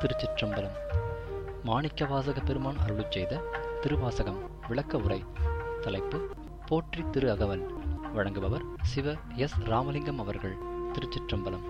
திருச்சிற்றம்பலம் மாணிக்கவாசக பெருமான் அருளுச் செய்த திருவாசகம் விளக்க உரை தலைப்பு போற்றி திரு அகவல் வழங்குபவர் சிவ எஸ் ராமலிங்கம் அவர்கள் திருச்சிற்றம்பலம்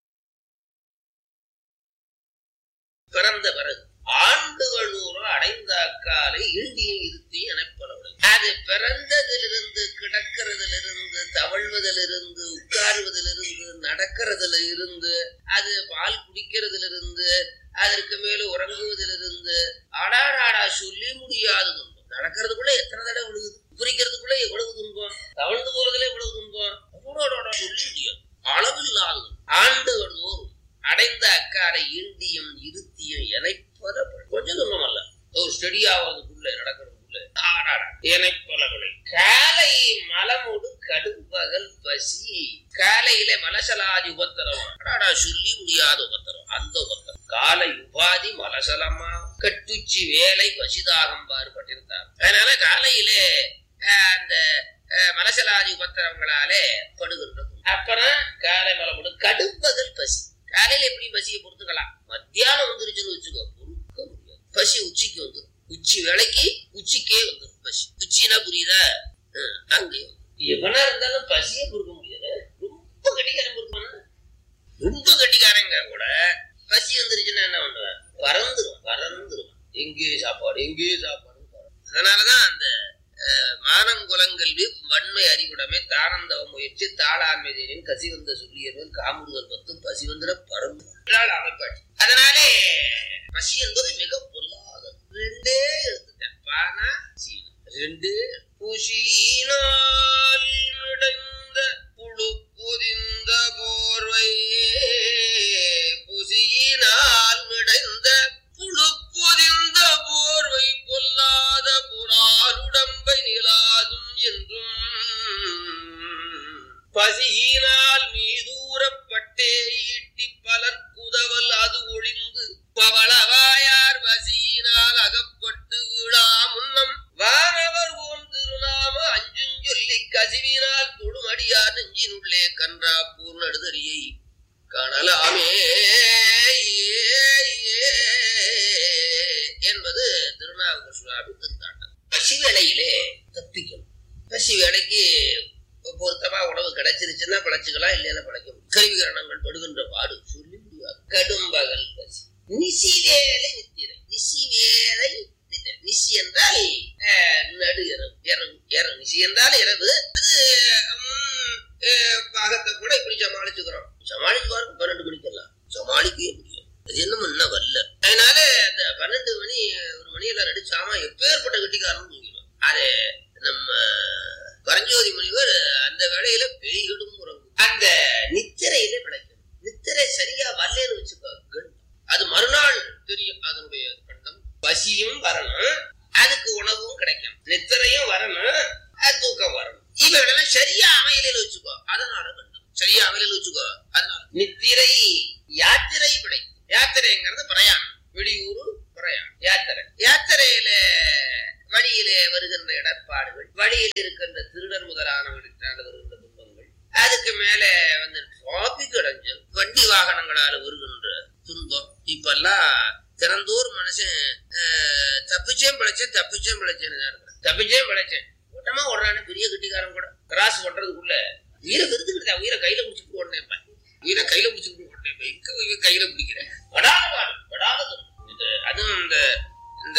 பிறந்த பிறகு ஆண்டுகள் நூறு அடைந்த அக்காலை இண்டியும் இருத்தி எனப்படவில்லை அது பிறந்ததிலிருந்து கிடக்கிறதிலிருந்து தவழ்வதிலிருந்து உட்காருவதிலிருந்து நடக்கிறதுல இருந்து அது பால் குடிக்கிறதிலிருந்து அதற்கு மேல உறங்குவதிலிருந்து அடாடாடா சொல்லி முடியாது துன்பம் நடக்கிறதுக்குள்ள எத்தனை தடவை விழுகுது குறிக்கிறதுக்குள்ள எவ்வளவு துன்பம் தவழ்ந்து போறதுல எவ்வளவு துன்பம் அவ்வளோட சொல்லி முடியாது அளவில்லாது ஆண்டுகள் தோறும் அடைந்த அக்காரை இண்டியும் இருத்தியும் இணைப்பத கொஞ்சம் துன்பம் அல்ல ஒரு ஸ்டடி ஆகிறதுக்குள்ள நடக்கிறதுக்குள்ள ஆடாடா இணைப்பலவில்லை காலை மலமுடு கடும்பகல் பசி காலையில மலசலாதி உபத்திரம் அடாடா சொல்லி முடியாத உபத்திரம் அந்த உபத்திரம் காலை உபாதி மலசலமா கட்டுச்சி வேலை பசிதாகம் பாடுபட்டிருந்தார் அதனால காலையிலே அஹ், அந்த அஹ், மலசலாதி உபத்திரங்களாலே படுகின்றது அப்புறம் காலை மலமுடு கடும்பகல் பசி காலையில எப்படி பசியை பொறுத்துக்கலாம் மத்தியானம் வந்துருச்சுன்னு வச்சுக்கோ பொறுக்க முடியாது பசி உச்சிக்கு வந்துடும் உச்சி வேலைக்கு உச்சிக்கே வந்துடும் பசி உச்சினா புரியுதா ஹம், அங்கே வந்துரும். எவனா இருந்தாலும் பசியை பொறுக்க முடியாது ரொம்ப கட்டிக்காரன் பொறுப்பானா ரொம்ப கட்டிக்காரங்க கூட பசி வந்துருச்சுன்னா என்ன பண்ணுவேன் பறந்துடும் பறந்துடும் எங்கே சாப்பாடு எங்கே சாப்பாடு அதனாலதான் அந்த அஹ், மானங்குலங்கல்வி வன்மை அறிவுடைமை தானந்தவ முயற்சி தாளாண்மையின் கசி வந்த சொல்லியவன் காமுறுதல் பத்தும் பசி வந்திர பறந்து என்றால் அமைப்பாட்டி அதனாலே பசி என்பது மிக பொல்லாதது ரெண்டே எடுத்துட்டேன் பானா சீனம் ரெண்டு புசியினால் மிடைந்த புழு பொதிந்த போர்வை புசியினால் மிடைந்த புழு பொதிந்த போர்வை பொல்லாத புறாருடம்பை நிலாதும் என்றும் பசியினால் மீதூரப்பட்டே ஈட்டி பலர்க்குதவல் அது ஒளிந்து பவளவாயார் பசியினால் அகப்பட்டு விழா முன்னம் வானவர் ஓம் திருநாம அஞ்சும் சொல்லி கசிவினால் தொழுமடியார் நெஞ்சினுள்ளே கன்றா பூர்ணடுதறியை காணலாமே என்பது திருநாவுக்கர் சுவாமி திருத்தாட்டம் பசி வேளையிலே தப்பிக்கணும் பசி வேலைக்கு பொருத்தமா உணவு கிடைச்சிருச்சுன்னா பிழைச்சுக்கலாம் இல்லைன்னா பிழைக்க முடியும் கருவிகரணங்கள் படுகின்ற பாடு சொல்லி முடியாது கடும் பகல் பசி நிசி வேலை நித்திரை நிசி வேலை நித்திரை நிசி என்றால் அஹ், நடு இரவு இரவு இரவு நிசி என்றால் இரவு அது உம், அஹ், பாகத்தை கூட இப்படி சமாளிச்சுக்கிறோம் சமாளிச்சு பாருங்க பன்னெண்டு மணிக்கெல்லாம் சமாளிக்கவே முடியும் அது என்ன இன்னும் வரல அதனால அந்த பன்னெண்டு மணி ஒரு மணியெல்லாம் நடிச்சாம எப்பேற்பட்ட கட்டிக்காரன் தூங்கிடும் அது நம்ம பரஞ்சோதி முனிவர் அந்த வேளையில பேய்களும் உறங்கும் அந்த நித்திரையில பிழைக்கும் நித்திரை சரியா வரலன்னு வச்சுக்கோ கண்டம். அது மறுநாள் தெரியும் அதனுடைய கண்டம் பசியும் வரணும் அதுக்கு உணவும் கிடைக்கும் நித்திரையும் வரணும் அது தூக்கம் வரணும் இவைகளெல்லாம் சரியா அமையலைன்னு வச்சுக்கோ அதனால கண்டம் சரியா அமையல வச்சுக்கோ அதனால நித்திரை யாத்திரை பிழை யாத்திரைங்கிறது பிரயாணம் வெளியூர் பிரயாணம் யாத்திரை யாத்திரையில வழியிலே வருகின்ற இடர்பாடுகள் வழியில் இருக்கின்ற திருடர் முதலானவர்களுக்கான வருகின்ற துன்பங்கள் அதுக்கு மேல வந்து டிராபிக் அடைஞ்சல் வண்டி வாகனங்களால வருகின்ற துன்பம் இப்பெல்லாம் திறந்தூர் மனுஷன் அஹ், தப்பிச்சேன் பிழைச்சேன் தப்பிச்சேன் பிழைச்சேன்னு தான் இருக்கிறான் தப்பிச்சேன் பிழைச்சேன் ஓட்டமா ஓடுறானே பெரிய கட்டிக்காரன் கூட கிராஸ் பண்றதுக்குள்ள உயிரை விருதுக்கிட்டா உயிரை கையில பிடிச்சிட்டு ஓடனேன் உயிரை கையில பிடிச்சிட்டு ஓடனேன் எங்க உயிரை கையில பிடிக்கிறேன் படாத பாடு படாத துன்பம். இது அதுவும் இந்த இந்த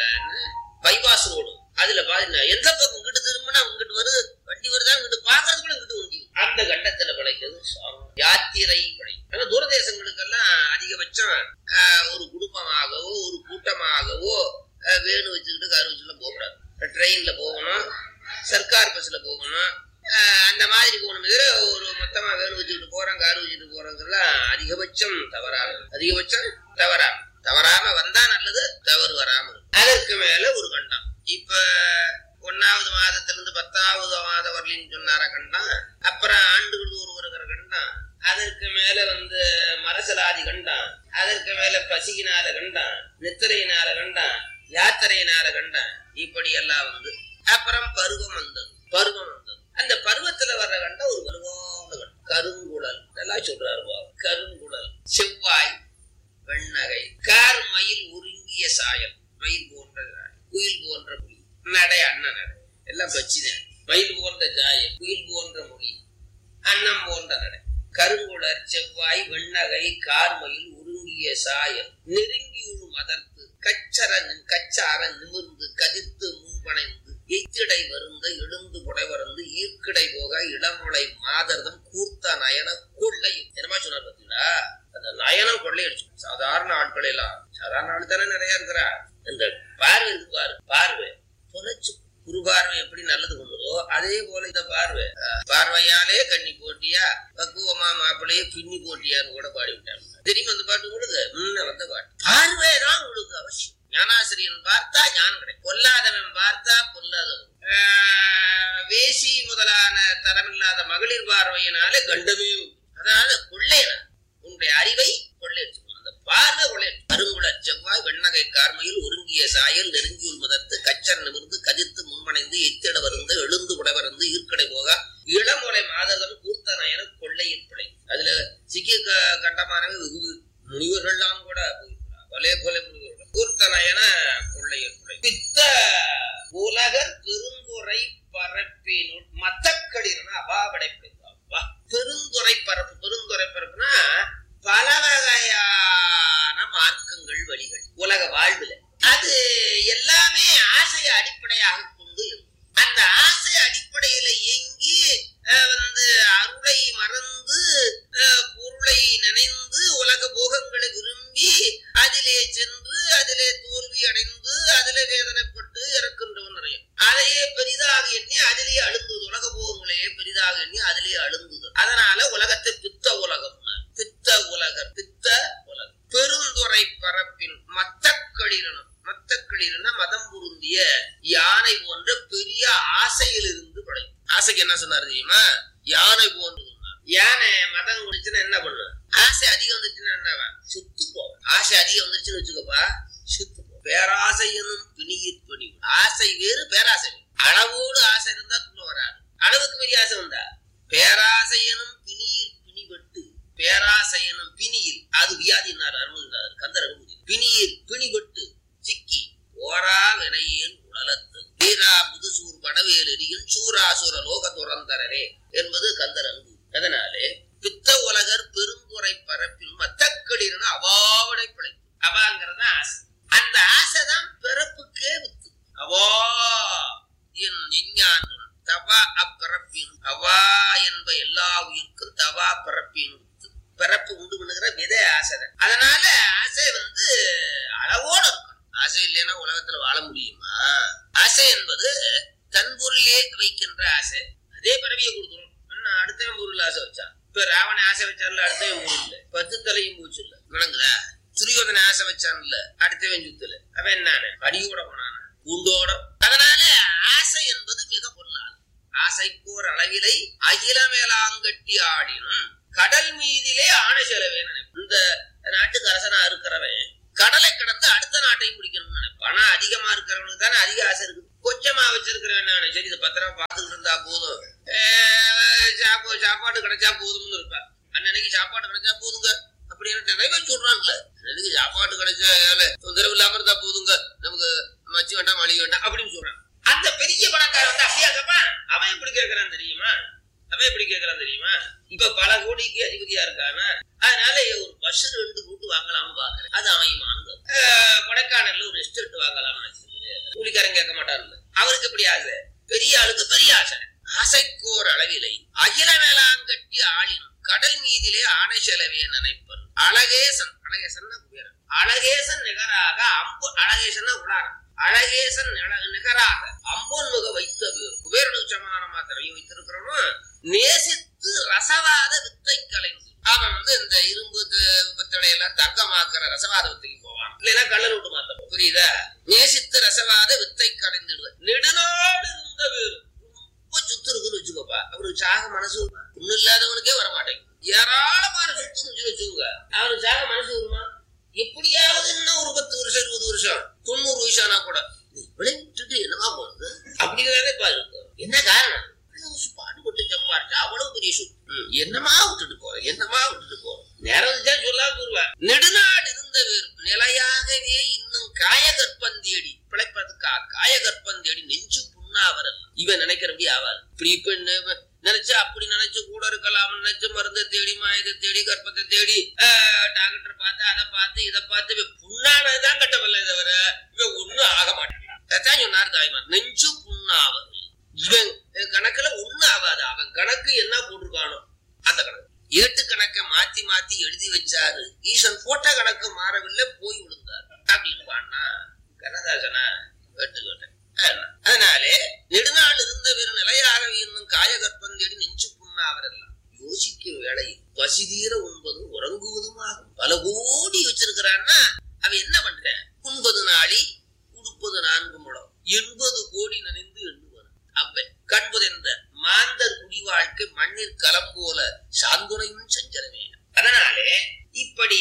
பைபாஸ் ரோடு அதுல பாத்தீங்கன்னா எந்த பக்கம் இங்கிட்டு திரும்பினா இங்கிட்டு வருது வண்டி வருதா இங்கிட்டு பாக்குறதுக்குள்ள இங்கிட்டு வண்டி வருது. அந்த கண்டத்துல பிழைக்கிறது சாமம். யாத்திரை பிழை ஆனா தூரதேசங்களுக்கெல்லாம் அதிகபட்சம் ஆஹ், ஒரு குடும்பமாகவோ ஒரு கூட்டமாகவோ ஆஹ், வேணு வச்சுக்கிட்டு கார் வச்சுலாம் போகக்கூடாது ட்ரெயின்ல போகணும் சர்க்கார் பஸ்ல போகணும் ஆஹ், அந்த மாதிரி போகணும் தவிர ஒரு மொத்தமா வேணு வச்சுக்கிட்டு போறோம் கார் வச்சுட்டு போறோங்கிறதுலாம் அதிகபட்சம் தவறானது அதிகபட்சம் தவறானது தவறாம வந்தா நல்லது தவறு வராம இருக்கும். அதற்கு மேல ஒரு கண்டம் இப்ப ஒன்னாவது மாதத்திலிருந்து பத்தாவது மாதம் வரலின்னு சொன்னார கண்டம் அப்புறம் ஆண்டுகள் ஒரு வருகிற கண்டம் அதற்கு மேல வந்து மரசலாதி கண்டம் அதற்கு மேல பசியினால கண்டம் நித்திரையினால கண்டம் யாத்திரையினால கண்டம் இப்படி எல்லாம் வந்து அப்புறம் பருவம் வந்தது பருவம் வந்தது அந்த பருவத்துல வர்ற கண்டம் ஒரு வலுவான கண்டம் கருங்குழல் நல்லா சொல்றாரு பாவம். கருங்குழல் செவ்வாய் வெண்ணகை கார் மயில் உருங்கிய சாயல் மயில் போன்ற சாயல் குயில் போன்ற மொழி நடை அண்ணன் நடை எல்லாம் பச்சுதான் மயில் போன்ற சாயல் குயில் போன்ற மொழி அன்னம் போன்ற நடை கருங்குடர் செவ்வாய் வெண்ணகை கார்மயில் உருங்கிய சாயல் நெருங்கியுள் மதர்த்து கச்சர கச்சார நிமிர்ந்து கதிர்த்து முன்பணைந்து எத்திடை வருந்த எழுந்து புடைவரந்து ஈர்க்கிடை போக இளமுளை மாதர்தம் கூர்த்த நயன கொள்ளை என்னமா சொன்னார் பார்த்தீங்களா அந்த நயனம் கொள்ளையடிச்சு சாதாரண ஆட்கள் எல்லாம் சாதாரண ஆள் தானே நிறைய இருக்கிறா இந்த பார்வை இருக்கு பாரு பார்வை தொலைச்சு குருபார்வை எப்படி நல்லது கொண்டதோ அதே போல இந்த பார்வை அஹ், பார்வையாலே கண்ணி போட்டியா பக்குவமா மாப்பிள்ளையே பின்னி போட்டியான்னு கூட பாடி விட்டாங்க தெரியுமா அந்த பாட்டு உங்களுக்கு முன்ன வந்த பாட்டு பார்வை தான் உங்களுக்கு அவசியம் ஞானாசிரியன் பார்த்தா ஞானம் கிடைக்கும் பொல்லாதவன் பார்த்தா பொல்லாதவன் ஆஹ், வேசி முதலான தரமில்லாத மகளிர் பார்வையினாலே கண்டமே உண்டு. அதாவது கொள்ளையன உன்னுடைய அறிவை கொள்ளையடிச்சு அந்த பார்வை கொள்ளையடிச்சு அருங்குள செவ்வாய் வெண்ணகை கார்மையில் ஒருங்கிய சாயல் நெருங்கியுள் முதர்த்து கச்சர் நிமிர்ந்து கதிர்த்து முன்மணைந்து எத்திட வருந்து எழுந்து புடைவருந்து ஈர்க்கடை போக இளமுறை மாதகம் கூர்த்தனயன கொள்ளையில் பிழை அதுல சிக்கிய க- கண்டமானவை வெகு முனிவர்கள்லாம் கூட போயிருக்கிறார் பலே போல முனிவர்கள் கூர்த்தனயன கொள்ளையில் பிழை பித்த உலகர் பெருந்துரை பரப்பினுள் மத்தக்களிரன அபாவடை பிழைப்பா பெருந்துரை பரப்பு பெருந்துரை பரப்புனா பல வகையான மார்க்கங்கள் வழிகள் உலக வாழ்வுல அது எல்லாமே ஆசையை அடிப்படையாக கொண்டு இருக்கும். அந்த ஆசை அடிப்படையில இயங்கி அஹ், வந்து அருளை மறந்து அஹ், பொருளை நினைந்து உலக போகங்களை விரும்பி அதிலே சென்று அதிலே தோல்வி அடைந்து அதிலே வேதனைப்பட்டு இறக்கின்றவன் நிறைய அதையே பெரிதாக எண்ணி அதிலே அழுந்தது உலக போகங்களையே பெரிதாக எண்ணி அதிலே அழுந்தது அதனால உலகத்தை பித்த உலகம் பித்த உலகர் பித்த உலகம் பெருந்துறை பரப்பில் மத்தக்களிரனும் மத்தக்களிரன மதம் பொருந்திய யானை போன்ற பெரிய ஆசையிலிருந்து படைக்கும் ஆசைக்கு என்ன சொன்னார் தெரியுமா யானை போன்று சொன்னார். யானை மதம் குடிச்சுன்னா என்ன பண்ணும் ஆசை அதிகம் வந்துச்சுன்னா என்னவா சுத்து போகும் ஆசை அதிகம் வந்துருச்சுன்னு வச்சுக்கப்பா சுத்து போகும் பேராசை எனும் பிணியிற் பணி ஆசை வேறு பேராசை வேறு அளவோடு ஆசை இருந்தா துன்பம் வராது அளவுக்கு பெரிய ஆசை வந்தா பேராசை எனும் பிணியிற் பிணிபட்டு பேராசை எனும் பிணியில் அது வியாதினார் அனுமதினார் கந்தர் அனுமதி பிணியில் பிணிபட்டு சிக்கி ஓரா வினையேன் உடலத்து வீரா முதுசூர் படவேல் எரியும் சூராசுர லோக துறந்தரரே என்பது கந்தர் அன்பு அதனாலே பித்த உலகர் பெருந்துரை பரப்பில் மத்தக்களிரன அவாவடை பிழைப்பு அவாங்கிறது ஆசை அந்த ஆசை தான் பிறப்புக்கே வித்து அவா என் விஞ்ஞானம் தவா அப்பிறப்பின் அவா என்ப எல்லா உயிர்க்கும் தவா பிறப்பின் வித்து பிறப்பு உண்டு பண்ணுகிற விதை ஆசை தான். அதனால ஆசை வந்து அளவோட இருக்கணும் ஆசை இல்லைன்னா உலகத்துல வாழ முடியுமா ஆசை என்பது தன் பொருளே வைக்கின்ற ஆசை அதே பிறவியை கொடுத்துரும் என்ன அடுத்தவன் பொருள் ஆசை வச்சான் இப்ப ராவண ஆசை வச்சான்ல அடுத்தவன் பொருள் இல்ல பத்து தலையும் போச்சு இல்ல விளங்குதா துரியோதன ஆசை வச்சான்ல அடுத்தவன் சுத்தல அவன் என்னான அடியோட போனான பூண்டோட அதனால ஆசை என்பது மிக பொருளாது ஆசைக்கோர் அளவிலை அகில மேலாங்கட்டி ஆடினும் கடல் மீதிலே ஆணை செலவே நினைப்பு இந்த நாட்டுக்கு அரசனா இருக்கிறவன் கடலை கடந்து அடுத்த நாட்டையும் பிடிக்கணும்னு நினைப்பான் பணம் அதிகமா இருக்கிறவனுக்கு தானே அதிக ஆசை இருக்கு கொஞ்சமா வச்சிருக்கிறவன் நானு சரி இதை பத்திரமா பார்த்துக்கிட்டு இருந்தா போதும் அஹ் சாப்பா- சாப்பாடு கிடைச்சா போதும்னு இருப்பேன் அன்னன்னைக்கு சாப்பாடு கிடைச்சா போதுங்க அப்படின்னு நிறைய சொல்றாங்கல்ல அன்னைக்கு சாப்பாடு கிடைச்சா ஏழை தொந்தரவு இல்லாம இருந்தா போதுங்க நமக்கு மச்சி வேண்டாம் மளிகை வேண்டாம் அப்படின்னு சொல்றான் அந்த பெரிய பணக்காரன் வந்து அப்படியா கேட்பான் அவன் எப்படி கேட்கறான் தெரியுமா அவன் எப்படி கேட்கறான் தெரியுமா இப்ப பல கோடிக்கு அதிபதியா இருக்கானா அதனால ஒரு பஸ் ரெண்டு கூட்டு வாங்கலாம்னு பாக்குறேன் அது அமையுமான்னு அஹ் கொடைக்கானல்ல ஒரு எஸ்டேட் வாங்கலாம்னு நினைச்சிருக்கேன் கூலிக்காரன் கேட்க மாட்டான்ல அவருக்கு எப்படி ஆசை பெரிய ஆளுக்கு பெரிய ஆசை ஆசைக்கோர் அளவிலை அகில வேளாங்கட்டி ஆளினும் கடல் மீதிலே ஆணை செலவே நினைப்பர் அழகேசன் அழகேசன் குபேரன் அழகேசன் நிகராக அம்பு அழகேசன் உடாரம் அழகேசன் நில- நிகராக அம்பொன் முக வைத்த பேர் குபேரனுக்கு சமானமா திரையும் வைத்திருக்கிறவனும் நேசித்து ரசவாத வித்தை கலைந்து அவன் வந்து இந்த இரும்பு த- பித்தளை எல்லாம் தங்கமாக்குற ரசவாத வித்தைக்கு போவான் இல்லைன்னா கள்ளல் விட்டு மாத்த புரியுதா நேசித்து ரசவாத வித்தை கலைந்துடுவன் நெடுநாடு இருந்த பேர் ரொம்ப சுத்து இருக்குன்னு வச்சுக்கோப்பா அவருக்கு சாக மனசு வருமா ஒண்ணும் இல்லாதவனுக்கே வர மாட்டேங்குது ஏராளமான சொத்து இருந்துச்சுன்னு வச்சுக்கோங்க அவனுக்கு சாக மனசு வருமா எப்படியாவது இன்னும் ஒரு பத்து வருஷம் இருபது வருஷம் தொண்ணூறு வயசானா கூட நீ விளைவிட்டுட்டு என்னமா போறது அப்படிங்கிறதே பாரு என்ன காரணம் அவ்வளவு பாடுபட்டு சம்பாரிச்சா அவ்வளவு பெரிய சொத்து ம், என்னமா விட்டுட்டு போற என்னமா விட்டுட்டு போற நேரம் இருந்துச்சா சொல்லாம போடுவேன் நெடுநாடு இருந்த காயகற்பம் தேடி நெஞ்சு புண்ணாவரல் இவன் நினைக்கிறபடி ஆவார் இப்படி இப்ப நெ- நினைச்சு அப்படி நினைச்சு கூட இருக்கலாம் நினைச்சு மருந்தை தேடி மாயத்தை தேடி கற்பத்தை தேடி ஆஹ், டாக்டர் பார்த்து அதை பார்த்து இதை பார்த்து இவன் புண்ணானதுதான் கட்டவில்லை தவிர இவன் ஒண்ணும் ஆக மாட்டான் அதான் சொன்னார் தாய்மார் நெஞ்சு புண்ணாவரல் இவன் கணக்குல ஒண்ணும் ஆகாது அவன் கணக்கு என்ன போட்டிருக்கானோ அந்த கணக்கு ஏட்டு கணக்கை மாத்தி மாத்தி எழுதி வச்சாரு ஈசன் போட்ட கணக்கு மாறவில்லை போய் விழுந்தார் அப்படின்னு பாடினா கனதாசனா கேட்டு கேட்டேன் ஆமா. அதனாலே நெடுநாள் இருந்த வேறு நிலையாக இன்னும் காயகற்பம் தேடி நெஞ்சு புண்ணாவரெல்லாம் யோசிக்கும் வேளையில் பசி தீர உண்பதும் உறங்குவதுமாகும் பல கோடி வச்சிருக்கிறான்னா அவன் என்ன பண்றான் உண்பது நாளி உடுப்பது நான்கு முழம் எண்பது கோடி நினைந்து எண்ணுவான் அவன் கண்பதென்ற மாந்தர் குடி வாழ்க்கை மண்ணிற் களம் போல சாந்துணையும் சஞ்சலமே அதனாலே இப்படி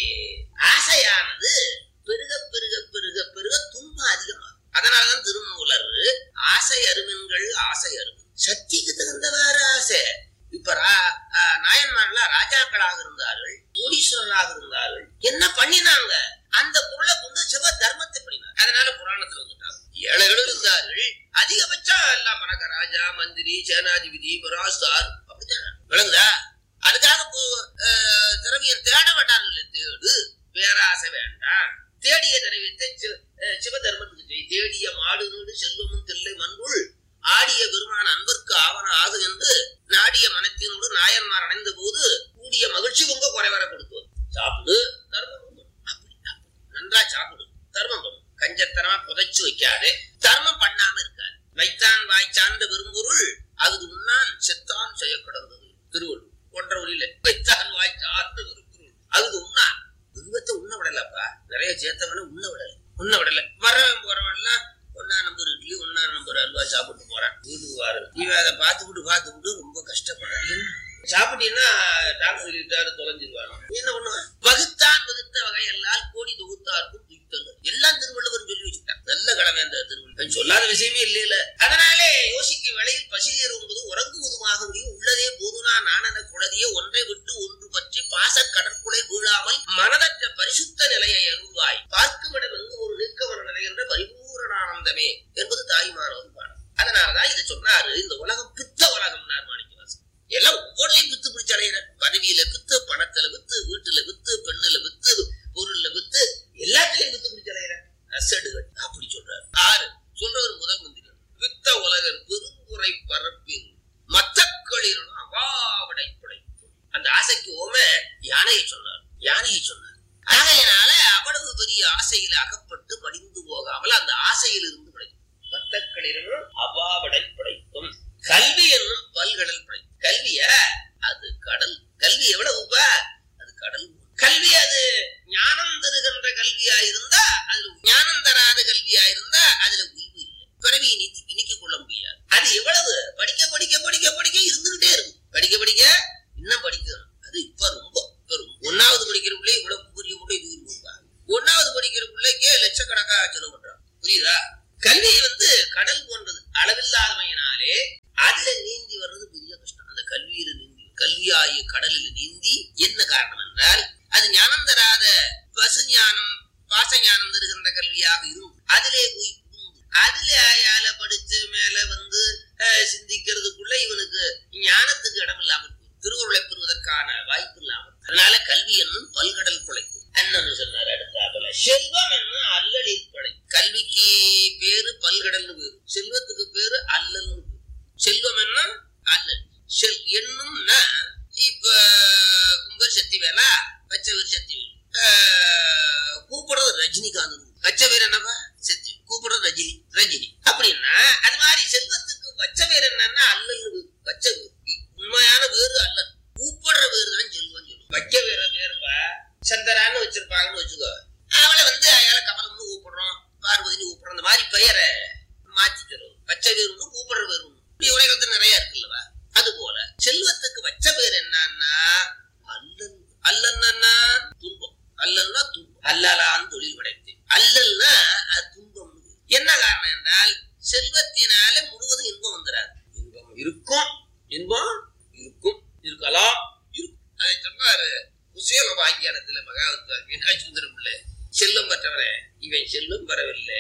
ஆசையானது பெருக பெருக பெருக பெருக துன்பம் அதிகமாகும் அதனாலதான் திருமூலர் ஆசை அருமன்கள் ஆசை அருமன் சக்திக்கு தகுந்தவாறு ஆசை இப்ப ரா- ஆ, நாயன்மார்கள்லாம் ராஜாக்களாக இருந்தார்கள் கோடீஸ்வரராக இருந்தார்கள் என்ன பண்ணினாங்க அந்த பொருளை கொண்டு சிவ தர்மத்தை பண்ணினாங்க அதனால புராணத்துல வந்துட்டாங்க ஏழைகளும் இருந்தார்கள் அதிகபட்சம் எல்லாம் மணக்க ராஜா மந்திரி சேனாதிபதி பராஸ்தார் அப்படித்தான் விளங்குதா அதுக்காக போ- அஹ், திரவியம் தேட வேண்டாம்ல தேடு பேராசை வேண்டாம் தேடிய திரவியத்தை சி- அஹ், சிவதர்மத்துக்கு செய். தேடிய மாடு நீடு செல்வமும் தில்லை மண்புள் ஆடிய பெருமான அன்பர்க்கு ஆவண ஆகு என்று நாடிய மனத்தினோடு நாயன்மார் அணைந்த போது கூடிய மகிழ்ச்சி பொங்க குறைவர கொடுத்தோம் சாப்பிடு தர்மம் பண்ணு. அப்படி அப்படி. நன்றா சாப்பிடு தர்மம் பண்ணு கஞ்சத்தனமா புதைச்சு வைக்காதே தர்மம் பண்ணாம இருக்காது வைத்தான் வாய் சார்ந்த பெரும்பொருள் அது முன்னான் செத்தான் செய்ய கிடந்தது திருவள்ளுவர் ஒன்றரை ஒளியில வைத்தான் வாய் சார்ந்த பெரும்பொருள் அது உண்ணான் விருவத்தை உண்ண விடலப்பா நிறைய சேர்த்தவன உண்ண விடல உண்ண விடல வரவன் போறவன்லாம் ஒன்னா நம்பர் இட்லி ஒன்னா நம்பர் அல்வா சாப்பிட்டு போறான் வீட்டுக்கு வாரு இவன் அதை பார்த்துக்கிட்டு பார்த்துக்கிட்டு ரொம்ப கஷ்டப்படுறான் என்ன? சாப்பிட்டீங்கன்னா டாக்டர் சொல்லிட்டாரு தொலைஞ்சிருவாங்க என்ன பண்ணுவான் வகுத்தான் வகுத்த வகையெல்லாம் கோடி தொகுத்தாருக்கும் துய்த்தல் எல்லாம் திருவள்ளுவர் சொல்லி வச்சுட்டான் நல்ல கடமை அந்த திருவள்ளுவர் சொல்லாத விஷயமே இல்லையில அதனாலே யோசிக்கும் வேளையில் பசியர் என்பது உறங்குவதுமாக முடியும் உள்ளதே போதுனா நானன குளதியே ஒன்றை விட்டு ஒன்று பற்றி பாச கடற்குலை வீழாமல் மனதற்ற பரிசுத்த நிலையை அருள்வாய் பார்க்குமிடம் எங்கு ஒரு நீக்கமர நிலை என்ற பரிபூரணானந்தமே என்பது தாய்மானவர் பாடம் அதனாலதான் இதை சொன்னாரு இந்த உலகம் பித்த உலகம் மாணிக்கவாசன் எல்லாம் ஒவ்வொன்றையும் வித்து பிடிச்சு அடையிற பதவியில வித்து பணத்துல வித்து வீட்டுல வித்து பெண்ணுல வித்து பொருள்ல வித்து எல்லாத்துலயும் வித்து பிடிச்சு அடையிற அசடுகள் அப்படி சொல்றாரு ஆறு சொல்றவர் முதல் மந்திரி வித்த உலகர் பெருங்குறை பரப்பின் மத்தக்களிரும் அவாவடை படைப்பு அந்த ஆசைக்கு ஓம யானையை சொன்னார் யானையை சொன்னார் ஆகையினால அவ்வளவு பெரிய ஆசையில அகப்பட்டு மடிந்து போகாமல் அந்த ஆசையில் இருந்து படைக்கும் மத்தக்களிரும் அவாவடை படைக்கும் கல்வி என்னும் பல்கடல் படை கல்விய அது கடல் கல்வி எவ்வளவுப்பா அது கடல் கல்வி அது ஞானம் தருகின்ற கல்வியா இருந்தா அது ஞானம் தராத கல்வியா இருந்தா அதுல உய்வு இல்லை பிறவியை நீத்தி இனிக்க கொள்ள முடியாது அது எவ்வளவு படிக்க படிக்க படிக்க படிக்க இருந்துகிட்டே இருக்கும் படிக்க படிக்க இன்னும் படிக்கணும் அது இப்ப ரொம்ப இப்ப ரொம்ப. ஒண்ணாவது படிக்கிற பிள்ளை இவ்வளவு புரிய கூட இது இருக்குப்பா ஒண்ணாவது படிக்கிற பிள்ளைக்கே லட்சக்கணக்கா செலவு பண்றான் புரியுதா கல்வி வந்து கடல் போன்றது அளவில்லாதமையினாலே அதுல நீந்தி வர்றது பெரிய கஷ்டம் அந்த கல்வியில நீந்தி கல்வியாகிய கடலில் நீந்தி என்ன காரணம் என்றால் அது ஞானம் தராத பசு ஞானம் பாச ஞானம் தருகின்ற கல்வியாக இருக்கும் அதிலே போய் புகுந்து அதுல அயால படிச்சு மேல வந்து அஹ், சிந்திக்கிறதுக்குள்ள இவனுக்கு ஞானத்துக்கு இடம் இல்லாமல் போகும். திருவுருளை பெறுவதற்கான வாய்ப்பு இல்லாமல் அதனால கல்வி என்னும் பல்கடல் பிழைக்கும் என்னன்னு சொன்னார் அடுத்தாப்புல செல்வம் என்னும் அல்லலில் பிழை கல்விக்கு பேரு பல்கடல்னு பேரு செல்வத்துக்கு பேரு அல்லல்னு பேரு செல்வம் என்ன அல்லல் செல் என்னும்னா இப்ப உங்க சக்தி வேலா வச்சவர் சக்தி வேலு ஆஹ், கூப்பிடுறது ரஜினிகாந்த் வச்ச பேர் என்னப்பா சக்தி கூப்பிடுறது ரஜினி ரஜினி அப்படின்னா அது மாதிரி செல்வத்துக்கு வச்ச பேர் என்னன்னா அல்லல்னு பேரு. வச்ச பேரு உண்மையான பேரு அல்லல் கூப்பிடுற பேரு தான் செல்வம் சொல்லுவோம் வைக்க வேற பேருப்பா சந்தரான்னு வச்சிருப்பாங்கன்னு வச்சுக்கோ அவளை வந்து அயால கமலம்னு கூப்பிடுறோம் பார்வதினு கூப்பிடுறோம் அந்த மாதிரி பெயரை மாத்தி சொல்லுவோம் வச்ச பேர் ஒண்ணு கூப்பிடுற பேர் ஒண்ணு இப்படி உலகத்துல நிறைய இருக்குல்லவா அது போல செல்வத்துக்கு வச்ச பேர் என்னன்னா அல்லல் அல்லன்னா துன்பம் அல்லல்னா துன்பம் அல்லலான் தொழில் படைத்து அல்லல்னா அது துன்பம் என்ன காரணம் என்றால் செல்வத்தினால முழுவதும் இன்பம் வந்துடாது இன்பம் இருக்கும் இன்பம் இருக்கும் இருக்கலாம் இருக்கும் அதை சொன்னாரு குசேல பாக்கியானத்துல மகாவத்வார் மீனாட்சி சுந்தரம் பிள்ளை செல்வம் பெற்றவரே இவன் செல்வம் பெறவில்லை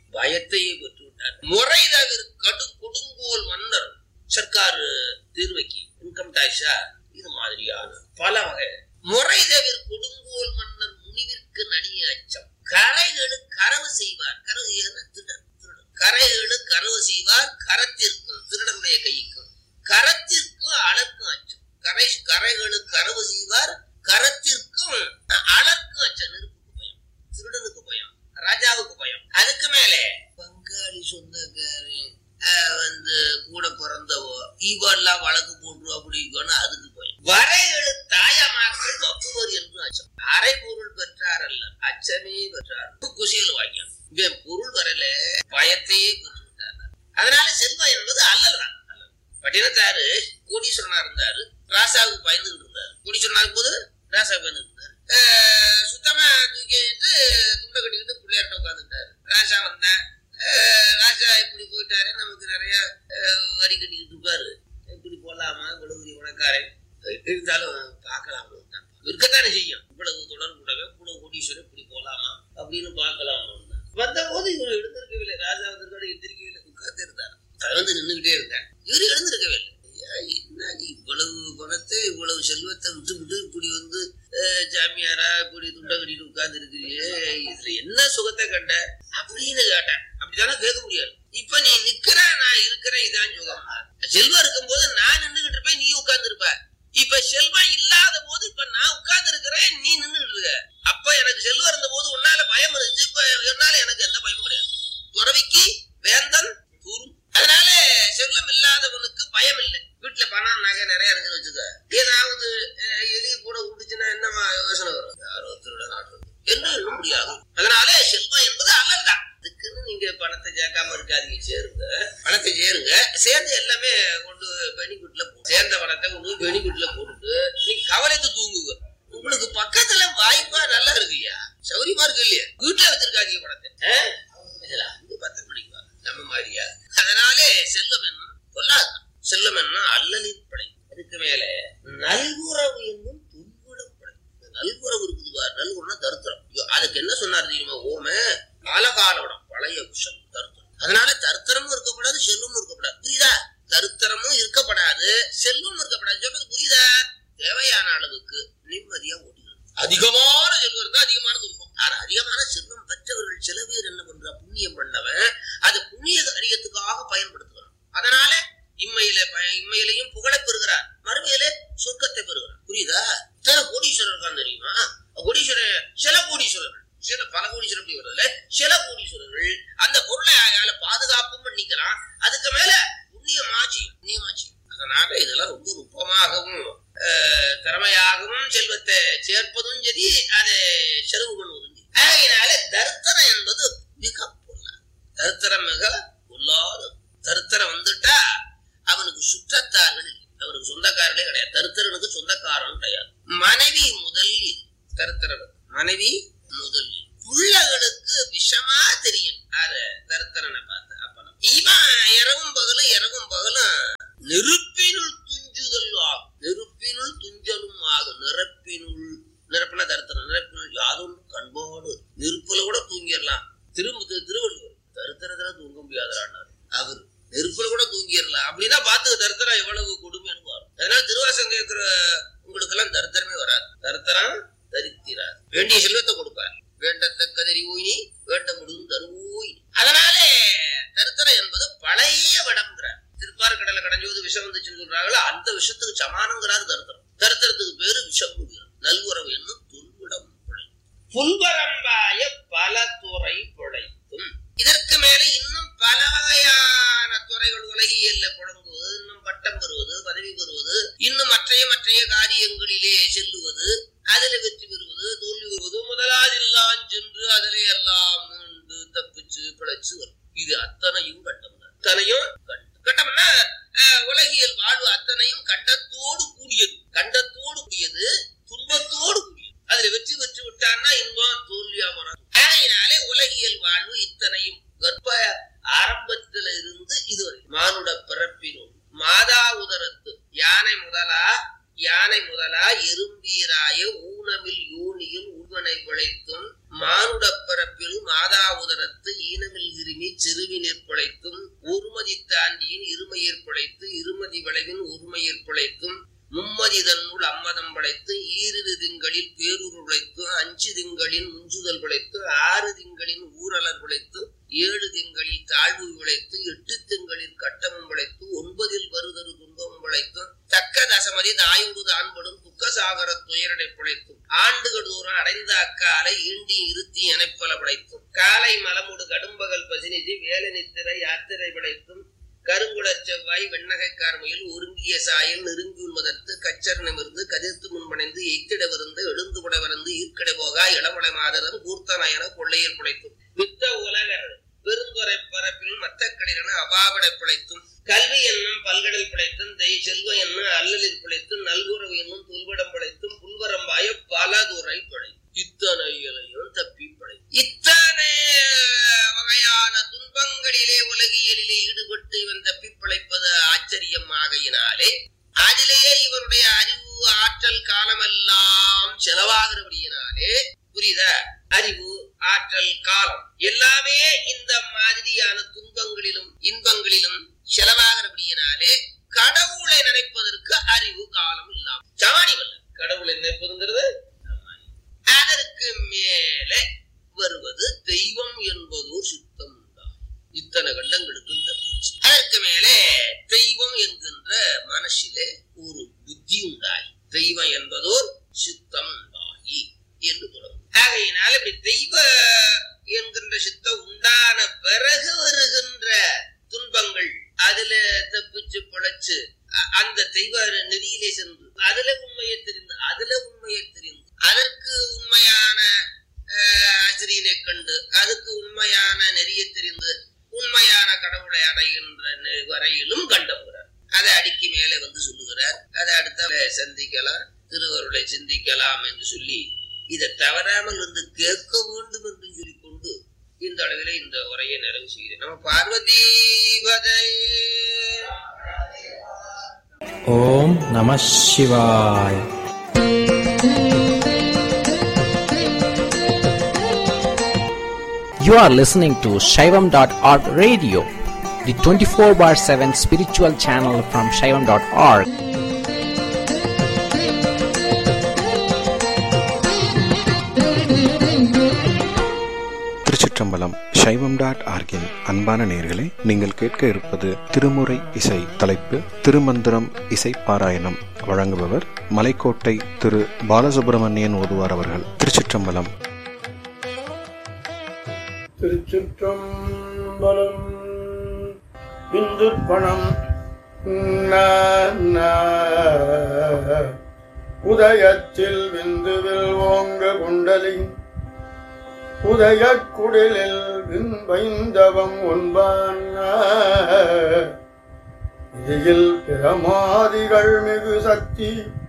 பயத்தையே பெற்று விட்டார் முறை தவிர கடு கொடுங்கோல் மன்னர் சர்க்கார் தீர்வைக்கு இன்கம் டாக்ஸா இது மாதிரியான பல வகை முறை தவிர கொடுங்கோல் மன்னர் முனிவிற்கு நனிய அச்சம் கரைகளு கரவு செய்வார் கரவு செய்யறதுன்னா திருடன் திருடன் கரைகளு கரவு செய்வார் கரத்திற்கும் திருடனுடைய கைக்கும் கரத்திற்கும் அளக்கும் அச்சம் கரை கரைகளு கரவு செய்வார் கரத்திற்கும் அளக்கும் அச்சம் நெருப்புக்கு பயம் திருடனுக்கு பயம் ராஜாவுக்கு பயம் அதுக்கு மேலே பங்காளி சொந்தக்காரன் ஆஹ், வந்து கூட பிறந்தவோ இவெல்லாம் வழக்கு போட்டு அப்படி இருக்கணும் அதுக்கு பயம் வரைகளு தாயமாக்கள் வப்புவர் என்று அச்சம் அரை பொருள் பெற்றார் அல்ல அச்சமே பெற்றார் குசியல் வாக்கியம் இவன் பொருள் வரல பயத்தையே பெற்று விட்டார் அதனால செல்வம் என்பது அல்லல் தான் அல்லல். பட்டினத்தாரு கோடீஸ்வரனா இருந்தாரு ராசாவுக்கு பயந்துகிட்டு இருந்தாரு கோடீஸ்வரனா இருக்கும்போது ராசா பயந்துகிட்டு இருந்தாரு ஆஹ் சுத்தமா தூக்கிட்டு துண்டை கட்டிக்கிட்டு பிள்ளையார்ட்ட உட்காந்துட்டாரு ராஜா வந்தேன் ஆஹ் ராஜா இப்படி போயிட்டாரு நமக்கு நிறைய ஆஹ் வரி கட்டிக்கிட்டு இருப்பாரு இப்படி போடலாமா இவ்வளவு பெரிய உனக்காரன் இருந்தாலும் பார்க்கலாம் இருக்கத்தானே செய்யும் இவ்வளவு தொடர்பு கூடவே இவ்வளவு கோடீஸ்வரன் இப்படி போலாமா அப்படின்னு பார்க்கலாம் வந்த போது இவர் எழுந்திருக்கவில்லை ராஜா வந்திருக்காரு எந்திரிக்கவில்லை உட்கார்ந்து இருந்தார் அது வந்து நின்றுகிட்டே இருந்தார் இவர் எழுந்திருக்கவே இல்லை ஐயா, என்ன நீ இவ்வளவு பணத்தை இவ்வளவு செல்வத்தை விட்டுவிட்டு இப்படி வந்து அஹ், ஜாமியாரா இப்படி துண்டை கட்டிட்டு உட்கார்ந்து இருக்கிறியே இதுல என்ன சுகத்தை கண்ட அப்படின்னு கேட்டேன் அப்படித்தானே கேட்க முடியாது இப்ப நீ நிக்கிற நான் இருக்கிறேன் இதான் சுகம் செல்வம் இருக்கும்போது நான் நின்றுகிட்டு இருப்பேன் நீ உட்கார்ந்து இருப்ப இப்ப செல்வம் இல்லாத போது இப்ப நான் உட்கார்ந்து இருக்கிறேன் நீ நின்றுட்டு இருக்க அப்ப எனக்கு செல்வம் இருந்த போது உன்னால பயம் இருந்துச்சு இப்ப என்னால எனக்கு எந்த பயமும் கிடையாது துறவிக்கு வேந்தன் கூறும் அதனால செல்வம் இல்லாதவனுக்கு பயம் இல்லை வீட்டுல பணம் நகை நிறைய இருக்குன்னு வச்சுக்க ஏதாவது அஹ், எலி கூட உண்டுச்சுன்னா என்னமா யோசனை வரும் யாரோ திருட நாட்டு என்று எண்ண முடியாது அதனால செல்வம் என்பது அல்லல் தான் அதுக்குன்னு நீங்க பணத்தை சேர்க்காம இருக்காதீங்க சேருங்க பணத்தை சேருங்க சேர்ந்து எல்லாமே கொண்டு பெனிஃபிட்ல போ சேர்ந்த பணத்தை கொண்டு பெனிஃபிட்ல போட்டுட்டு நீங்க கவலைத்து தூங்குங்க உங்களுக்கு பக்கத்துல வாய்ப்பா நல்லா இருக்குய்யா சௌரியமா இருக்கு இல்லையா வீட்டுல வச்சிருக்காதீங்க பணத்தை ஆ? இதுல அஞ்சு பத்து மணிக்கு வா. நம்ம மாதிரியா அதனாலே செல்வம் என்ன பொல்லாது செல்வம் என்ன அல்லலின் படை அதுக்கு மேல நல்குறவு என்னும் துன்புடம் படை இந்த நல்குறவு இருக்குது பாரு நல்குறவுனா தருத்திரம் ஐயோ, அதுக்கு என்ன சொன்னார் தெரியுமா ஓம காலகாலோடம் பழைய விஷம் தருத்திரம் அதனால தருத்திரமும் இருக்கப்படாது செல்வமும் இருக்கப்படாது புரியுதா தருத்திரமும் இருக்கப்படாது செல்வமும் இருக்கப்படாது சொல்றது புரியுதா தேவையான அளவுக்கு நிம்மதியா ஓடிடும் அதிகமான செல்வம் இருந்தா அதிகமான துன்பம் ஆனா அதிகமான செல்வம் பெற்றவர்கள் சில பேர் என்ன பண்றா புண்ணியம் பண்ணவன் அது புண்ணிய காரியத்துக்காக பயன்படுத்துகிறான் அதனால இம்மையில பய- இம்மையிலையும் புகழை பெறுகிறார் மறுமையிலே சொர்க்கத்தை பெறுகிறார் புரியுதா இத்தனை கோடீஸ்வரர் இருக்கான் தெரியுமா கோடீஸ்வரர் சில கோடீஸ்வரர்கள் சில பல கோடீஸ்வரர் அப்படி வருதுல சில கோடீஸ்வரர்கள் அந்த பொருளை அயால பாதுகாப்பும் பண்ணிக்கிறான் அதுக்கு மேல புண்ணியமாச்சு புண்ணியமாச்சு அதனால இதெல்லாம் ரொம்ப நுட்பமாகவும் அஹ், திறமையாகவும் செல்வத்தை சேர்ப்பதும் சரி அதை செலவு பண்ணுவதும் சரி ஆகையினால தரித்திரம் என்பது மிக பொல்லாது தரித்திரம் மிக பொல்லாது தரித்திரம் வந்துட்டா அவனுக்கு சுற்றத்தார்கள் இல்லை. அவனுக்கு சொந்தக்காரர்களே கிடையாது தரித்திரனுக்கு சொந்தக்காரன் கிடையாது மனைவி முதலில் தரித்திரன் மனைவி முதலில் புள்ளகளுக்கு விஷமா தெரியும் யாரு தரித்திரனை பார்த்து அப்பனம் இவன் இரவும் பகலும் இரவும் பகலும் நெருப்பினுள் துஞ்சுதல் ஆகும் நெருப்பினுள் துஞ்சலும் ஆகும் நிரப்பினுள் நிரப்பின தரித்திரம் நிரப்பினுள் யாதொன்று கண்போடு நெருப்புல கூட தூங்கிடலாம் திரும்ப திரு- திருவள்ளுவர் தரித்திரத்துல தூங்க முடியாதான்னாரு அவர் நெருப்புல கூட தூங்கிடலாம் அப்படின்னா பாத்துக்க தரித்திரம் எவ்வளவு கொடுமைன்னு வரும் அதனால திருவாசம் கேட்கிற உங்களுக்கு எல்லாம் தரித்திரமே வராது தரித்திரம் தரித்திராது வேண்டிய செல்வத்தை கொடுப்பார் வேண்டத்தக்கதறி ஓய்னி வேண்ட முடியும் தருவோய் அதனாலே தரித்திரம் என்பது பழைய விடம்ங்கிறார் திருப்பாறு கடைஞ்சோது விஷம் வந்துச்சுன்னு சொல்றாங்களோ அந்த விஷத்துக்கு சமானங்கிறாரு தரித்திரம் தரித்திரத்துக்கு பேரு விஷம் நல்குறவு என்னும் துன்விடம் பிழை புல்வரம்பாய பல துறை பிழைத்தும் இதற்கு மேல இன்னும் பல வகையான துறைகள் உலகியல்ல புழங்குவது இன்னும் பட்டம் பெறுவது பதவி பெறுவது இன்னும் மற்றைய மற்றைய காரியங்களிலே செல்லுவது அதில் வெற்றி பெறுவது தோல்வி பெறுவது முதலாதில்லாம் சென்று அதிலே எல்லாம் மீண்டு தப்பிச்சு பிழைச்சு வரும் இது அத்தனையும் கட்டம் தான் அத்தனையும் கண்டம் கட்டம்னா அஹ், உலகியல் வாழ்வு அத்தனையும் கண்டத்தோடு கூடியது கண்டத்தோடு கூடியது துன்பத்தோடு கூடியது அதுல வெற்றி பெற்று விட்டான்னா இன்பம் தோல்வியா வரும் ஆகையினாலே உலகியல் வாழ்வு இத்தனையும் கர்ப்ப ஆரம்பத்துல இருந்து இதுவரை மானுட பிறப்பினுள் மாதா உதரத்து யானை முதலா யானை முதலா எறும்பீராய ஊனமில் யூனியில் உள்வனை பிழைத்தும் மானுட பிறப்பில் மாதா உதரத்து ஈனமில் இருமி அஞ்சு திங்களின் முஞ்சுதல் பிழைத்து ஆறு திங்களின் ஊரலர் பிழைத்து ஏழு திங்களில் தாழ்வு விளைத்து எட்டு திங்களில் கட்டமும் விளைத்து ஒன்பதில் வருதரு துன்பமும் விளைத்து தக்க தசமதி தாயோடு தான்படும் துக்க சாகர துயரடை பிழைத்தும் ஆண்டுகள் தூரம் அடைந்த அக்காலை ஈண்டி இருத்தி எனப்பல பிழைத்தும் காலை மலமுடு கடும்பகல் பசினிதி வேலை நித்திரை யாத்திரை பிழைத்தும் கருங்குளச் செவ்வாய் வெண்ணகை கார்மையில் ஒருங்கிய சாயல் நெருங்கி உண்மதற்கு கச்சர் நிமிர்ந்து கதிர்த்து முன்மணைந்து எய்த்திடவிருந்து எழுந்து புடவிருந்து ஈர்க்கடை போகா இளமலை மாதரன் கூர்த்தனயன கொள்ளையில் பிழைத்தும் வித்த உலகர் பெருந்துரை பரப்பில் மத்தக்களிரென அபாவிடை பிழைத்தும் கல்வி என்னும் பல்கடல் பிழைத்தும் தெய் செல்வ என்னும் அல்லலில் பிழைத்தும் நல்குறவு என்னும் துல்விடம் பிழைத்தும் புல்வரம்பாய பல துறை பிழை இத்தனை இலையும் தப்பி பிழை இத்தனை வகையான துன்பங்களிலே உலகியலிலே ஈடுபட்டு இவன் தப்பி பிழைப்பது ஆச்சரியம் ஆகையினாலே அதிலேயே இவருடைய அறிவு ஆற்றல் காலமெல்லாம் செலவாகிறபடியினாலே புரியுதா அறிவு ஆற்றல் காலம் எல்லாமே இந்த மாதிரியான துன்பங்களிலும் இன்பங்களிலும் செலவாகிறபடியினாலே கடவுளை நினைப்பதற்கு அறிவு காலம் இல்லாம சாணிவல்ல கடவுளை நினைப்பதுங்கிறது அதற்கு மேலே வருவது தெய்வம் என்பதோ சித்தம் உண்டாகும் இத்தனை கண்டங்களுக்கும் தப்பிச்சு அதற்கு மேலே தெய்வம் என்கின்ற மனசிலே ஒரு புத்தி உண்டாகி தெய்வம் என்பதோர் சித்தம் உண்டாகி என்று தொடங்கும் ஆகையினால் இப்படி தெய்வ என்கின்ற சித்தம் உண்டான பிறகு வருகின்ற துன்பங்கள் அதுல தப்பிச்சு பிழைச்சு அ- அந்த தெய்வ நெறியிலே சென்று அதுல உண்மையை தெரிந்து அதுல உண்மையை தெரிந்து அதற்கு உண்மையான அஹ், ஆசிரியனை கண்டு அதுக்கு உண்மையான நெறியை தெரிந்து உண்மையான கடவுளை அடைகின்ற நெ- வரையிலும் கண்டவுகிறார் அதை அடிக்கு மேலே வந்து சொல்லுகிறார் அதை அடுத்த சந்திக்கலாம் திருவருளை சிந்திக்கலாம் என்று சொல்லி இதை தவறாமல் வந்து கேட்க வேண்டும் என்று சொல்லிக்கொண்டு இந்த அளவிலே இந்த உரையை நிறைவு செய்கிறேன் நம்ம பார்வதி பதை ஓம் நம சிவாய் You are listening to Shaivam.org radio, the 24 bar 7 spiritual channel from Shaivam.org. திருச்சிற்றம்பலம் சைவம் டாட் ஆர்கின் அன்பான நேயர்களே நீங்கள் கேட்க இருப்பது திருமுறை இசை தலைப்பு திருமந்திரம் இசை பாராயணம் வழங்குபவர் மலைக்கோட்டை திரு பாலசுப்பிரமணியன் ஓதுவார் அவர்கள் திருச்சிற்றம்பலம் திருச்சிற்றம்பலம் இந்து பணம் உதயத்தில் விந்துவில் ஓங்க குண்டலி உதயக் குடிலில் விண்பைந்தவம் உண்பான் இதில் பிரமாதிகள் மிகு சக்தி